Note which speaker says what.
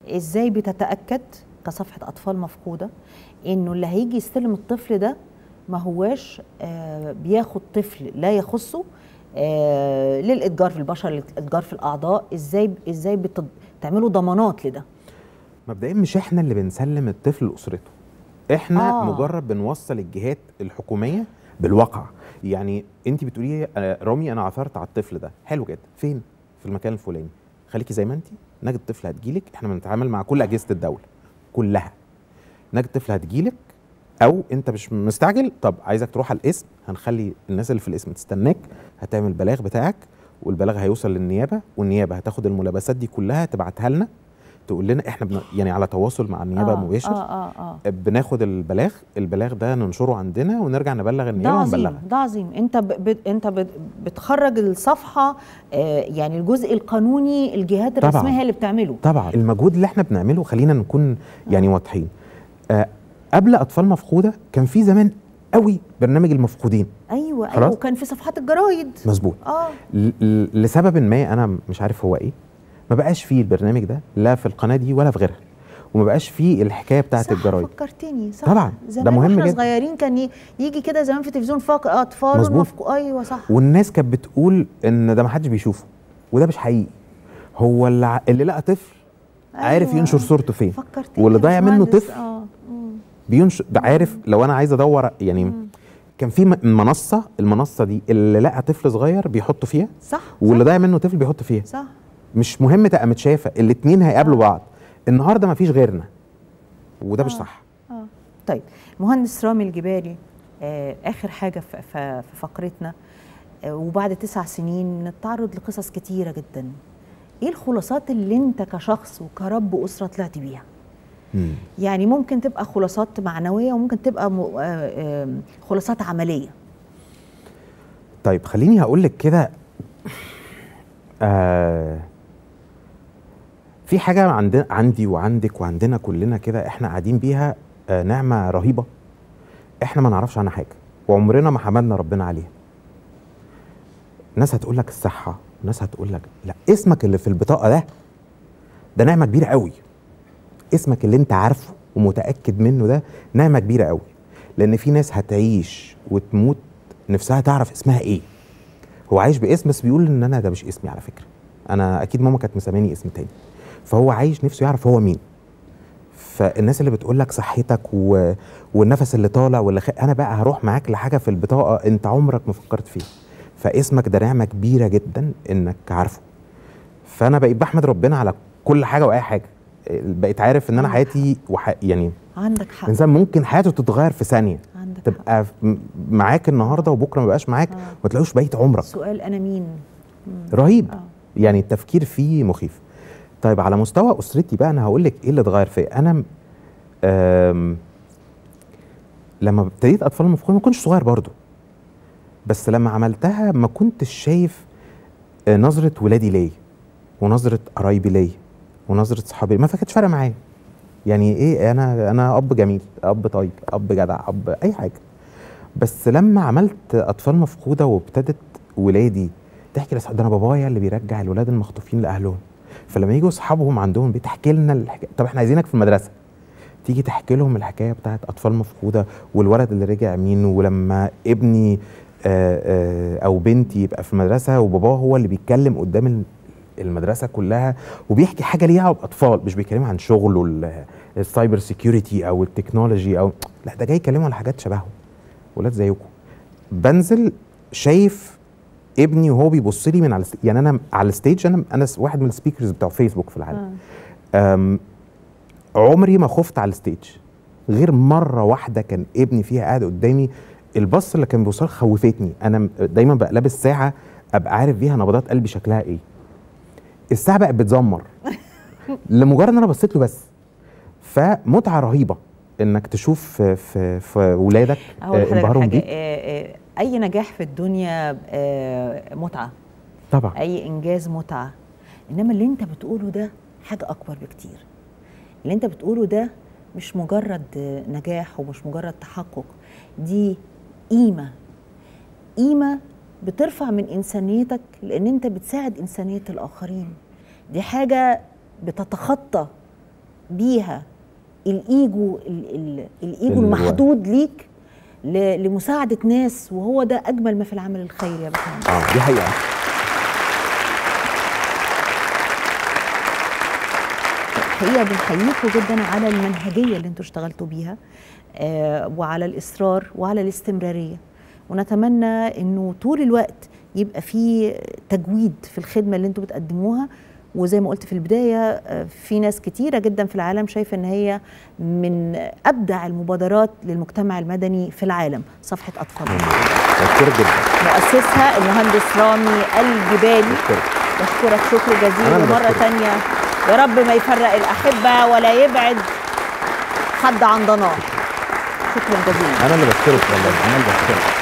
Speaker 1: ازاي بتتاكد كصفحه اطفال مفقوده انه اللي هيجي يستلم الطفل ده ما هواش آه بياخد طفل لا يخصه آه للاتجار في البشر للاتجار في الاعضاء ازاي ازاي بتعملوا ضمانات لده
Speaker 2: مبدئيا مش احنا اللي بنسلم الطفل لاسرته احنا آه. مجرد بنوصل الجهات الحكوميه بالواقع يعني انت بتقولي آه، رامي انا عثرت على الطفل ده حلو جدا فين في المكان الفلاني خليكي زي ما انت نجد الطفل هتجيلك احنا بنتعامل مع كل اجهزه الدوله كلها نجد الطفل هتجيلك او انت مش مستعجل طب عايزك تروح على الاسم هنخلي الناس اللي في الاسم تستناك هتعمل البلاغ بتاعك والبلاغ هيوصل للنيابه والنيابه هتاخد الملابسات دي كلها تبعتها لنا تقول لنا احنا بن... يعني على تواصل مع النيابه
Speaker 1: آه
Speaker 2: مباشر
Speaker 1: آه آه آه.
Speaker 2: بناخد البلاغ البلاغ ده ننشره عندنا ونرجع نبلغ
Speaker 1: ده
Speaker 2: النيابه
Speaker 1: عظيم
Speaker 2: ونبلغها
Speaker 1: ده عظيم انت ب... ب... انت ب... بتخرج الصفحه آه يعني الجزء القانوني الجهات
Speaker 2: طبعاً.
Speaker 1: الرسميه هي اللي بتعمله
Speaker 2: طبعا المجهود اللي احنا بنعمله خلينا نكون يعني واضحين آه قبل اطفال مفقوده كان في زمان قوي برنامج المفقودين
Speaker 1: ايوه
Speaker 2: خلاص.
Speaker 1: ايوه وكان في صفحات الجرايد
Speaker 2: مظبوط
Speaker 1: اه
Speaker 2: ل- ل- لسبب ما انا مش عارف هو ايه ما بقاش فيه البرنامج ده لا في القناه دي ولا في غيرها وما بقاش فيه الحكايه بتاعت
Speaker 1: صح
Speaker 2: الجرايد
Speaker 1: فكرتني صح
Speaker 2: طبعاً، ده
Speaker 1: زمان
Speaker 2: مهم
Speaker 1: واحنا
Speaker 2: جداً.
Speaker 1: صغيرين كان ي- يجي كده زمان في التلفزيون فاق اطفال
Speaker 2: مظبوط.
Speaker 1: مفقو... ايوه صح
Speaker 2: والناس كانت بتقول ان ده ما حدش بيشوفه وده مش حقيقي هو اللي, ع- اللي لقى طفل عارف
Speaker 1: أيوة.
Speaker 2: ينشر صورته فين
Speaker 1: فكرتني
Speaker 2: واللي
Speaker 1: يا
Speaker 2: ضايع منه
Speaker 1: باشمهندس.
Speaker 2: طفل
Speaker 1: اه مم.
Speaker 2: بينشر ده عارف لو انا عايز ادور يعني كان في م- منصه المنصه دي اللي لقى طفل صغير بيحط فيها
Speaker 1: صح
Speaker 2: واللي
Speaker 1: صح,
Speaker 2: ضايع منه طفل بيحط فيها
Speaker 1: صح
Speaker 2: مش مهم تبقى متشافه الاثنين هيقابلوا بعض النهارده ما فيش غيرنا وده مش
Speaker 1: آه.
Speaker 2: صح
Speaker 1: اه طيب مهندس رامي الجبالي آه اخر حاجه في, في في فقرتنا آه وبعد تسع سنين نتعرض لقصص كتيره جدا ايه الخلاصات اللي انت كشخص وكرب اسره طلعت بيها
Speaker 2: مم.
Speaker 1: يعني ممكن تبقى خلاصات معنويه وممكن تبقى م... آه آه خلاصات عمليه
Speaker 2: طيب خليني هقول لك كده آه في حاجه عندنا عندي وعندك وعندنا كلنا كده احنا قاعدين بيها آه نعمه رهيبه احنا ما نعرفش عنها حاجه وعمرنا ما حمدنا ربنا عليها ناس هتقول لك الصحه ناس هتقول لك لا اسمك اللي في البطاقه ده ده نعمه كبيره قوي اسمك اللي انت عارفه ومتاكد منه ده نعمه كبيره قوي لان في ناس هتعيش وتموت نفسها تعرف اسمها ايه هو عايش باسم بس بيقول ان انا ده مش اسمي على فكره انا اكيد ماما كانت مسماني اسم تاني فهو عايش نفسه يعرف هو مين فالناس اللي بتقول لك صحتك و... والنفس اللي طالع واللي خ... انا بقى هروح معاك لحاجه في البطاقه انت عمرك ما فكرت فيها فاسمك ده نعمه كبيره جدا انك عارفه فانا بقيت بحمد ربنا على كل حاجه واي حاجه بقيت عارف ان انا
Speaker 1: عندك
Speaker 2: حياتي وح... يعني
Speaker 1: عندك حق
Speaker 2: الانسان ممكن حياته تتغير في ثانيه
Speaker 1: عندك حق
Speaker 2: تبقى م- معاك النهارده وبكره ما بقاش معاك
Speaker 1: آه.
Speaker 2: ما تلاقوش بقيت عمرك
Speaker 1: سؤال انا مين مم.
Speaker 2: رهيب
Speaker 1: اه
Speaker 2: يعني التفكير فيه مخيف طيب على مستوى اسرتي بقى انا هقول لك ايه اللي اتغير فيا انا م- آم، لما ابتديت اطفال مفقودين ما كنتش صغير برضو بس لما عملتها ما كنتش شايف آه، نظره ولادي ليا ونظره قرايبي ليا ونظره صحابي ما كانتش فارقه معايا يعني ايه انا انا اب جميل اب طيب اب جدع اب اي حاجه بس لما عملت اطفال مفقوده وابتدت ولادي تحكي لأصحاب ده انا بابايا اللي بيرجع الولاد المخطوفين لاهلهم فلما يجوا اصحابهم عندهم البيت تحكي لنا الحكايه طب احنا عايزينك في المدرسه تيجي تحكي لهم الحكايه بتاعت اطفال مفقوده والولد اللي رجع مين ولما ابني آه، آه، او بنتي يبقى في المدرسه وباباه هو اللي بيتكلم قدام ال- المدرسه كلها وبيحكي حاجه ليها باطفال مش بيتكلم عن شغله ال- السايبر سيكيورتي او التكنولوجي او لا ده جاي يكلموا على حاجات شبههم ولاد زيكم بنزل شايف ابني وهو بيبص لي من على الست- يعني انا على الستيج انا انا س- واحد من السبيكرز بتوع فيسبوك في العالم
Speaker 1: آه.
Speaker 2: أم عمري ما خفت على الستيج غير مره واحده كان ابني فيها قاعد قدامي البص اللي كان بيوصل خوفتني انا م- دايما بقى لابس ساعه ابقى عارف بيها نبضات قلبي شكلها ايه الساعه بقت بتزمر لمجرد ان انا بصيت له بس فمتعه رهيبه انك تشوف في في, في ولادك
Speaker 1: هقول
Speaker 2: آه،
Speaker 1: لحضرتك
Speaker 2: انبهارهم
Speaker 1: حاجه
Speaker 2: بيك
Speaker 1: آه، آه، اي نجاح في الدنيا آه، متعه
Speaker 2: طبعا
Speaker 1: اي انجاز متعه انما اللي انت بتقوله ده حاجه اكبر بكتير اللي انت بتقوله ده مش مجرد نجاح ومش مجرد تحقق دي قيمه قيمه بترفع من انسانيتك لان انت بتساعد انسانيه الاخرين دي حاجه بتتخطى بيها الايجو ال- ال- الايجو
Speaker 2: اللي
Speaker 1: المحدود ليك ل- لمساعده ناس وهو ده اجمل ما في العمل الخيري يا باشمهندس
Speaker 2: اه دي حقيقه
Speaker 1: الحقيقه بنحييكم جدا على المنهجيه اللي انتوا اشتغلتوا بيها آه وعلى الاصرار وعلى الاستمراريه ونتمنى انه طول الوقت يبقى في تجويد في الخدمه اللي انتوا بتقدموها وزي ما قلت في البدايه آه، في ناس كتيره جدا في العالم شايفه ان هي من ابدع المبادرات للمجتمع المدني في العالم صفحه اطفال
Speaker 2: بشكرك جدا
Speaker 1: مؤسسها المهندس رامي الجبالي
Speaker 2: بشكرك
Speaker 1: بشكرك شكر جزيل
Speaker 2: أنا اللي
Speaker 1: ومرة
Speaker 2: بشكرك.
Speaker 1: تانية يا رب ما يفرق الأحبة ولا يبعد حد عن ضناه شكرا جزيلا
Speaker 2: انا اللي بشكرك والله انا اللي بشكرك